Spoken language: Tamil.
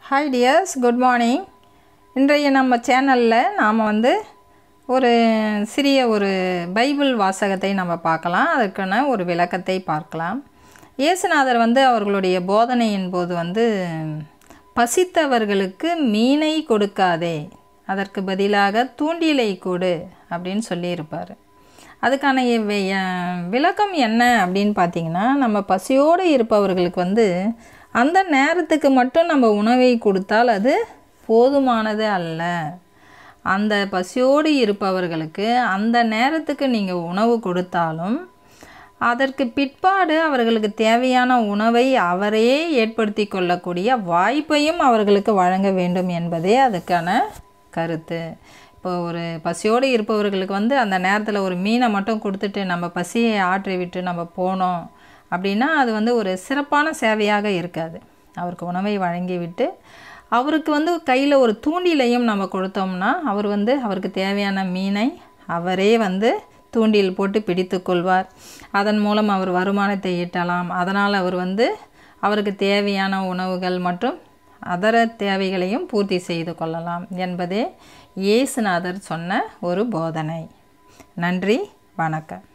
ஹாய் டியர்ஸ் குட் மார்னிங் இன்றைய நம்ம சேனலில் நாம் வந்து ஒரு சிறிய ஒரு பைபிள் வாசகத்தை நம்ம பார்க்கலாம் அதற்கான ஒரு விளக்கத்தை பார்க்கலாம் இயேசுநாதர் வந்து அவர்களுடைய போதனையின் போது வந்து பசித்தவர்களுக்கு மீனை கொடுக்காதே அதற்கு பதிலாக தூண்டிலை கொடு அப்படின்னு சொல்லியிருப்பார் அதுக்கான வி- அஹ் விளக்கம் என்ன அப்படின்னு பார்த்தீங்கன்னா நம்ம பசியோடு இருப்பவர்களுக்கு வந்து அந்த நேரத்துக்கு மட்டும் நம்ம உணவை கொடுத்தால் அது போதுமானது அல்ல அந்த பசியோடு இருப்பவர்களுக்கு அந்த நேரத்துக்கு நீங்கள் உணவு கொடுத்தாலும் அதற்கு பிற்பாடு அவர்களுக்கு தேவையான உணவை அவரே ஏற்படுத்தி கொள்ளக்கூடிய வாய்ப்பையும் அவர்களுக்கு வழங்க வேண்டும் என்பதே அதுக்கான கருத்து இப்போ ஒரு பசியோடு இருப்பவர்களுக்கு வந்து அந்த நேரத்தில் ஒரு மீனை மட்டும் கொடுத்துட்டு நம்ம பசியை ஆற்றி விட்டு நம்ம போனோம் அப்படின்னா அது வந்து ஒரு சிறப்பான சேவையாக இருக்காது அவருக்கு உணவை வழங்கிவிட்டு அவருக்கு வந்து கையில் ஒரு தூண்டிலையும் நம்ம கொடுத்தோம்னா அவர் வந்து அவருக்கு தேவையான மீனை அவரே வந்து தூண்டில் போட்டு பிடித்து கொள்வார் அதன் மூலம் அவர் வருமானத்தை ஈட்டலாம் அதனால் அவர் வந்து அவருக்கு தேவையான உணவுகள் மற்றும் அதர தேவைகளையும் பூர்த்தி செய்து கொள்ளலாம் என்பதே இயேசுநாதர் சொன்ன ஒரு போதனை நன்றி வணக்கம்